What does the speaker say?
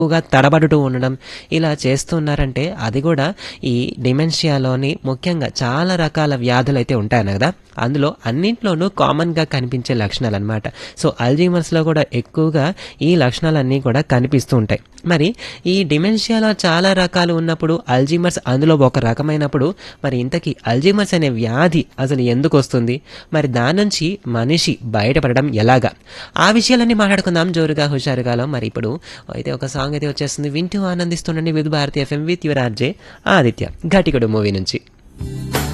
ఎక్కువగా తడబడుతూ ఉండడం ఇలా చేస్తున్నారంటే అది కూడా ఈ డిమెన్షియాలోని ముఖ్యంగా చాలా రకాల వ్యాధులు అయితే ఉంటాయన్న కదా అందులో అన్నింట్లోనూ కామన్గా కనిపించే లక్షణాలు అనమాట సో అల్జీమర్స్లో కూడా ఎక్కువగా ఈ లక్షణాలన్నీ కూడా కనిపిస్తూ ఉంటాయి మరి ఈ డిమెన్షియాలో చాలా రకాలు ఉన్నప్పుడు అల్జీమర్స్ అందులో ఒక రకమైనప్పుడు మరి ఇంతకీ అల్జీమర్స్ అనే వ్యాధి అసలు ఎందుకు వస్తుంది మరి దాని నుంచి మనిషి బయటపడడం ఎలాగా ఆ విషయాలన్నీ మాట్లాడుకుందాం జోరుగా హుషారుగాలో మరి ఇప్పుడు అయితే ఒక సాంగ్ అయితే వచ్చేస్తుంది వింటూ ఆనందిస్తుండండి Vidhu Bharati FM with your RJ Aditya Ghatikudu movie నుంచి